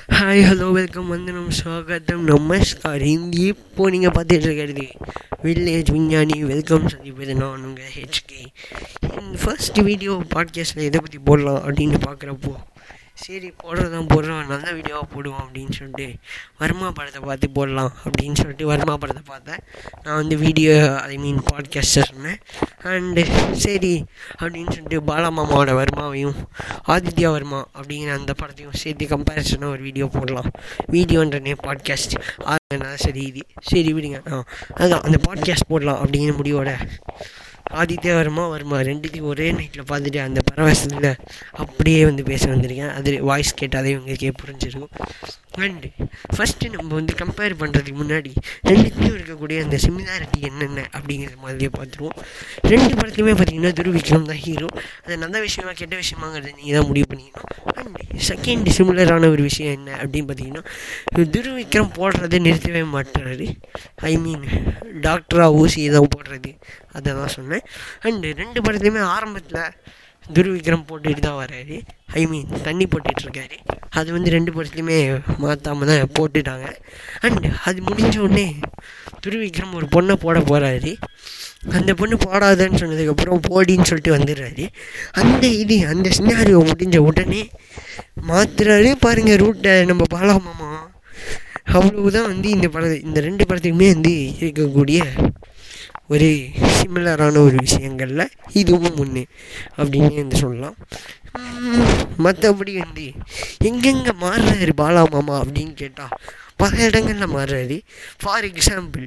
hi hello welcome வந்தனம் ஸ்வாகத்தம் நமஸ்கார் ஹிந்தி இப்போ நீங்கள் பார்த்துட்டு இருக்கிறது வில்லேஜ் விஞ்ஞானி வெல்கம் சந்திப்பது நான் உங்கள் ஹெச்கே ஃபர்ஸ்ட் வீடியோ பாட்காஸ்ட்டில் எதை பற்றி போடலாம் அப்படின்னு பார்க்குறப்போ சரி போடுறதான் போடுறோம் நல்ல வீடியோவாக போடுவோம் அப்படின்னு சொல்லிட்டு வர்மா படத்தை பார்த்து போடலாம் அப்படின்னு சொல்லிட்டு வர்மா படத்தை பார்த்தேன் நான் வந்து வீடியோ ஐ மீன் பாட்காஸ்ட்டை சொன்னேன் அண்டு சரி அப்படின்னு சொல்லிட்டு பாலாமாமாவோட வர்மாவையும் ஆதித்யா வர்மா அப்படிங்கிற அந்த படத்தையும் சேர்த்து கம்பேரிசனாக ஒரு வீடியோ போடலாம் வீடியோன்றனே பாட்காஸ்ட் ஆனா சரி இது சரி விடுங்க ஆ அதான் அந்த பாட்காஸ்ட் போடலாம் அப்படிங்கிற முடிவோட ஆதித்யா வர்மா வர்மா ரெண்டுத்தையும் ஒரே நைட்டில் பார்த்துட்டு அந்த பரவசத்தில் அப்படியே வந்து பேச வந்திருக்கேன் அது வாய்ஸ் கேட்டாலே உங்களுக்கே புரிஞ்சிருக்கும் அண்டு ஃபஸ்ட்டு நம்ம வந்து கம்பேர் பண்ணுறதுக்கு முன்னாடி ரெண்டுத்தையும் இருக்கக்கூடிய அந்த சிமிலாரிட்டி என்னென்ன அப்படிங்கிற மாதிரியே பார்த்துருவோம் ரெண்டு படத்துலையுமே பார்த்தீங்கன்னா துருவிக்ரம் தான் ஹீரோ அது நல்ல விஷயமா கெட்ட விஷயமாங்கிறத நீங்கள் தான் முடிவு பண்ணிக்கணும் அண்ட் செகண்ட் சிமிலரான ஒரு விஷயம் என்ன அப்படின்னு பார்த்தீங்கன்னா துருவிக்ரம் போடுறதை நிறுத்தவே மாட்டுறாரு ஐ மீன் டாக்டராக ஊசி தான் போடுறது அதை தான் சொன்னேன் அண்டு ரெண்டு படத்துலையுமே ஆரம்பத்தில் துருவிக்ரம் போட்டுட்டு தான் வர்றாரு ஐ மீன் தண்ணி போட்டுட்ருக்காரு அது வந்து ரெண்டு படத்துலையுமே மாற்றாம தான் போட்டுட்டாங்க அண்ட் அது முடிஞ்ச உடனே துருவிக்ரம் ஒரு பொண்ணை போட போகிறாரு அந்த பொண்ணு போடாதன்னு சொன்னதுக்கப்புறம் போடின்னு சொல்லிட்டு வந்துடுறாரு அந்த இது அந்த சினாரியோ முடிஞ்ச உடனே மாத்துறாரு பாருங்கள் ரூட்டை நம்ம பாலாமாமா அவ்வளவுதான் வந்து இந்த பட இந்த ரெண்டு படத்துக்குமே வந்து இருக்கக்கூடிய ஒரு சிமிலரான ஒரு விஷயங்களில் இதுவும் ஒன்று அப்படின்னு வந்து சொல்லலாம் மற்றபடி வந்து எங்கெங்கே மாறுறாரு பாலா மாமா அப்படின்னு கேட்டால் பல இடங்களில் மாறுறாரு ஃபார் எக்ஸாம்பிள்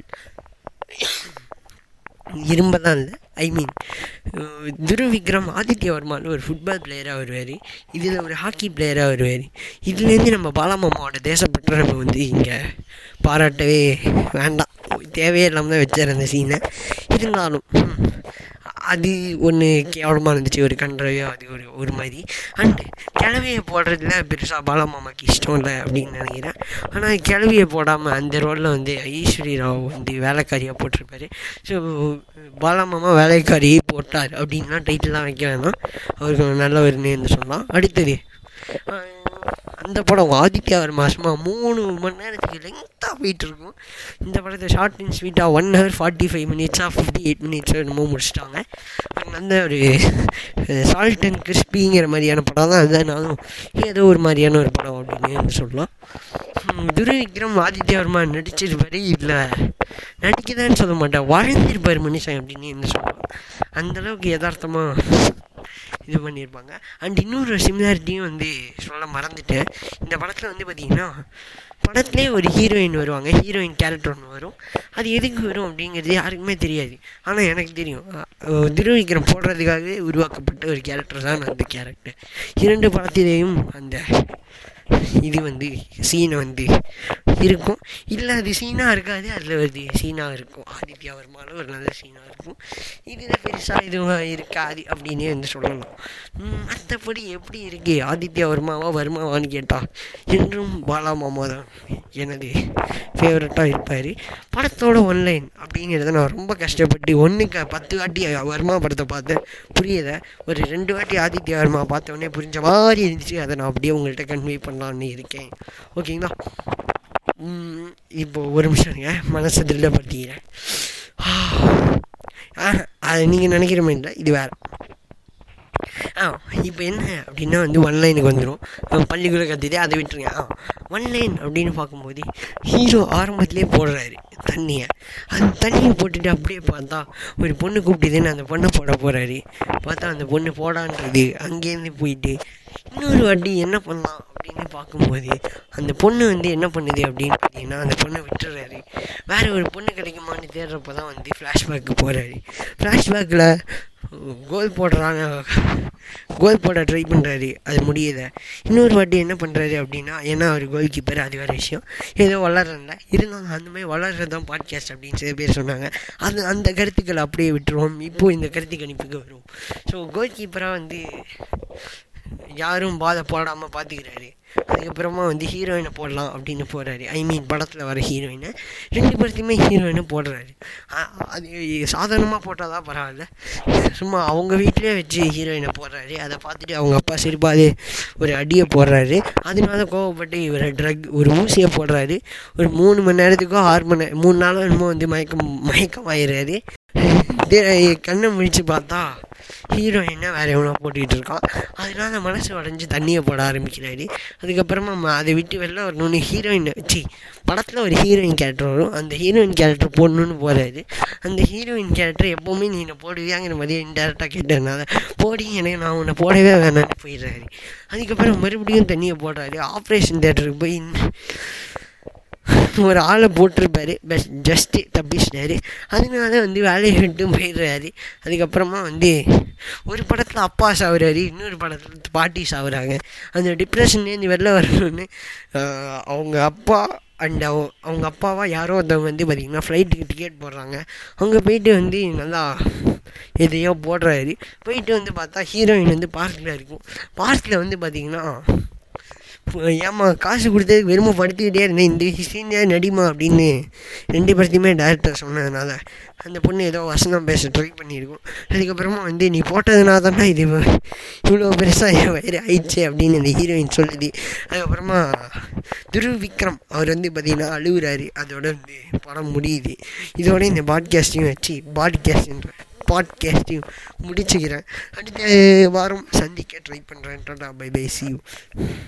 இரும்பதான் இல்லை ஐ மீன் துருவிக்ரம் ஆதித்ய வர்மாவில் ஒரு ஃபுட்பால் பிளேயராக வருவார் இதில் ஒரு ஹாக்கி பிளேயராக வருவார் இதுலேருந்து நம்ம பாலாமாமாவோட தேசப்பற்ற நம்ம வந்து இங்கே பாராட்டவே வேண்டாம் தேவையே இல்லாமல் தான் வச்சார் அந்த சீனை இருந்தாலும் அது ஒன்று கேவலமாக இருந்துச்சு ஒரு கன்றவையோ அது ஒரு ஒரு மாதிரி அண்டு கிளவியை போடுறதுல பெருசாக பாலமாமாக்கு இஷ்டம் இல்லை அப்படின்னு நினைக்கிறேன் ஆனால் கிளவியை போடாமல் அந்த ரோலில் வந்து ஐஸ்வர்ய ராவ் வந்து வேலைக்காரியாக போட்டிருப்பாரு ஸோ பாலமாமா வேலைக்காரியை போட்டார் அப்படின்லாம் டைட்டில்லாம் வைக்க வேணாம் அவருக்கு நல்ல ஒரு நேர்ந்து சொல்லலாம் அடுத்தது அந்த படம் ஆதித்யா வர்மா சும்மா மூணு மணி நேரத்துக்கு லெங்க்த்தாக போயிட்டு இருக்கும் இந்த படத்தை ஷார்ட் அண்ட் ஸ்வீட்டாக ஒன் ஹவர் ஃபார்ட்டி ஃபைவ் மினிட்ஸாக ஃபிஃப்டி எயிட் மினிட்ஸ் என்னமோ முடிச்சிட்டாங்க அந்த ஒரு சால்ட் அண்ட் கிறிஸ்பிங்கிற மாதிரியான படம் தான் அதுனாலும் ஏதோ ஒரு மாதிரியான ஒரு படம் அப்படின்னு வந்து சொல்லலாம் துருவிக்ரம் ஆதித்யா வர்மா நடிச்சிருப்பாரு இல்லை நடிக்கதான்னு சொல்ல மாட்டேன் வாழ்ந்திருப்பார் மனுஷன் அப்படின்னு என்ன சொல்லலாம் அந்தளவுக்கு யதார்த்தமாக இது பண்ணியிருப்பாங்க அண்ட் இன்னொரு சிமிலாரிட்டியும் வந்து சொல்ல மறந்துட்டேன் இந்த படத்தில் வந்து பார்த்திங்கன்னா படத்துலேயே ஒரு ஹீரோயின் வருவாங்க ஹீரோயின் கேரக்டர் ஒன்று வரும் அது எதுக்கு வரும் அப்படிங்கிறது யாருக்குமே தெரியாது ஆனால் எனக்கு தெரியும் திருவிக்ரம் போடுறதுக்காகவே உருவாக்கப்பட்ட ஒரு கேரக்டர் தான் அந்த கேரக்டர் இரண்டு படத்திலேயும் அந்த இது வந்து சீனை வந்து இருக்கும் இல்லை அது சீனாக இருக்காது அதில் ஒரு சீனாக இருக்கும் ஆதித்யா வர்மாவில் ஒரு நல்ல சீனாக இருக்கும் இதில் பெருசாக இதுவாக இருக்காது அப்படின்னே வந்து சொல்லலாம் மற்றபடி எப்படி இருக்கு ஆதித்யா வர்மாவா வர்மாவான்னு கேட்டால் என்றும் பாலா மாமா தான் எனது ஃபேவரட்டாக இருப்பார் படத்தோட ஒன்லைன் அப்படிங்கிறத நான் ரொம்ப கஷ்டப்பட்டு ஒன்றுக்கு பத்து வாட்டி வர்மா படத்தை பார்த்தேன் புரியலை ஒரு ரெண்டு வாட்டி ஆதித்யா வர்மா பார்த்தோன்னே புரிஞ்ச மாதிரி இருந்துச்சு அதை நான் அப்படியே உங்கள்கிட்ட கன்வே பண்ணலான்னு இருக்கேன் ஓகேங்களா இப்போ ஒரு நிமிஷம் இருங்க மனசை திருடப்படுத்திக்கிறேன் அது நீங்கள் நினைக்கிற மாதிரி இல்லை இது வேறு ஆ இப்போ என்ன அப்படின்னா வந்து ஒன்லைனுக்கு வந்துடும் பள்ளிக்குள்ளே கற்றுட்டு அதை விட்டுருங்க ஆ ஒன்லைன் அப்படின்னு பார்க்கும்போது ஹீரோ ஆரம்பத்துலேயே போடுறாரு தண்ணியை அந்த தண்ணியை போட்டுட்டு அப்படியே பார்த்தா ஒரு பொண்ணு கூப்பிட்டுதுன்னு அந்த பொண்ணை போட போகிறாரு பார்த்தா அந்த பொண்ணு போடான்றது அங்கேருந்து போயிட்டு இன்னொரு வாட்டி என்ன பண்ணலாம் அப்படின்னு பார்க்கும்போது அந்த பொண்ணு வந்து என்ன பண்ணுது அப்படின்னு பார்த்தீங்கன்னா அந்த பொண்ணை விட்டுறாரு வேறு ஒரு பொண்ணு கிடைக்குமான்னு தேடுறப்ப தான் வந்து ஃப்ளாஷ்பேக்கு போகிறாரு ஃப்ளாஷ்பேக்கில் கோல் போடுறாங்க கோல் போட ட்ரை பண்ணுறாரு அது முடியலை இன்னொரு வாட்டி என்ன பண்ணுறாரு அப்படின்னா ஏன்னா அவர் கோல் கீப்பர் அது வேறு விஷயம் ஏதோ வளரல இருந்தாலும் அந்த மாதிரி வளர்றது தான் பாட்காஸ்ட் அப்படின்னு சில பேர் சொன்னாங்க அது அந்த கருத்துக்களை அப்படியே விட்டுருவோம் இப்போது இந்த கருத்து கணிப்புக்கு வரும் ஸோ கோல் கீப்பராக வந்து யாரும் பாதை போடாமல் பார்த்துக்கிறாரு அதுக்கப்புறமா வந்து ஹீரோயினை போடலாம் அப்படின்னு போகிறாரு ஐ மீன் படத்தில் வர ஹீரோயினை ரெண்டு பேர்த்தையுமே ஹீரோயினை போடுறாரு அது சாதாரணமாக போட்டால் தான் பரவாயில்ல சும்மா அவங்க வீட்டிலே வச்சு ஹீரோயினை போடுறாரு அதை பார்த்துட்டு அவங்க அப்பா சிரிப்பாது ஒரு அடியை போடுறாரு அதனால கோவப்பட்டு இவர் ட்ரக் ஒரு ஊசியை போடுறாரு ஒரு மூணு மணி நேரத்துக்கோ ஆறு மணி நேரம் மூணு நாளும் என்னமோ வந்து மயக்கம் மயக்கம் ஆயிடுறாரு கண்ணை முடிச்சு பார்த்தா ஹீரோயினை வேறு எவனோ போட்டுக்கிட்டு இருக்கான் அதனால மனசு உடஞ்சி தண்ணியை போட ஆரம்பிக்கிறாரு அதுக்கப்புறமா அதை விட்டு வெளில வரணும்னு ஹீரோயின் வச்சு படத்தில் ஒரு ஹீரோயின் கேரக்டர் வரும் அந்த ஹீரோயின் கேரக்டர் போடணுன்னு போகிறாரு அந்த ஹீரோயின் கேரக்டர் எப்போவுமே நீ என்னை போடுவியாங்கிற மாதிரி இன்டெரக்டாக கேட்டதுனால போடி எனக்கு நான் உன்னை போடவே வேணான்னு போயிடுறாரு அதுக்கப்புறம் மறுபடியும் தண்ணியை போடுறாரு ஆப்ரேஷன் தேட்டருக்கு போய் ஒரு ஆளை போட்டிருப்பாரு பெஸ்ட் ஜஸ்ட்டு தப்பிச்சிட்டாரு அதனால வந்து வேலையை விட்டு போயிடுறாரு அதுக்கப்புறமா வந்து ஒரு படத்தில் அப்பா சாகுறாரு இன்னொரு படத்தில் பாட்டி சாகுறாங்க அந்த டிப்ரெஷன்லேருந்து வெளில வரணும்னு அவங்க அப்பா அண்ட் அவ அவங்க அப்பாவா யாரோ ஒருத்தவங்க வந்து பார்த்திங்கன்னா ஃப்ளைட்டுக்கு டிக்கெட் போடுறாங்க அங்கே போயிட்டு வந்து நல்லா எதையோ போடுறாரு போயிட்டு வந்து பார்த்தா ஹீரோயின் வந்து பார்க்கில் இருக்கும் பார்க்கில் வந்து பார்த்திங்கன்னா ஏமா காசு கொடுத்ததுக்கு வெறுமை படுத்திக்கிட்டே இருந்தேன் இந்த சீனியர் நடிமா அப்படின்னு ரெண்டு பேர்த்தையுமே டேரக்டர் சொன்னதுனால அந்த பொண்ணு ஏதோ வசனம் பேச ட்ரை பண்ணியிருக்கோம் அதுக்கப்புறமா வந்து நீ போட்டதுனால தானே இது இவ்வளோ பெருசாக என் வயிறு ஆயிடுச்சு அப்படின்னு அந்த ஹீரோயின் சொல்லுது அதுக்கப்புறமா துரு விக்ரம் அவர் வந்து பார்த்திங்கன்னா அழுகுறாரு அதோட வந்து படம் முடியுது இதோட இந்த பாட்காஸ்ட்டையும் வச்சு பாட்காஸ்ட்ன்ற பாட்காஸ்ட்டையும் முடிச்சுக்கிறேன் அடுத்த வாரம் சந்திக்க ட்ரை பண்ணுறேன் tata bye bye see you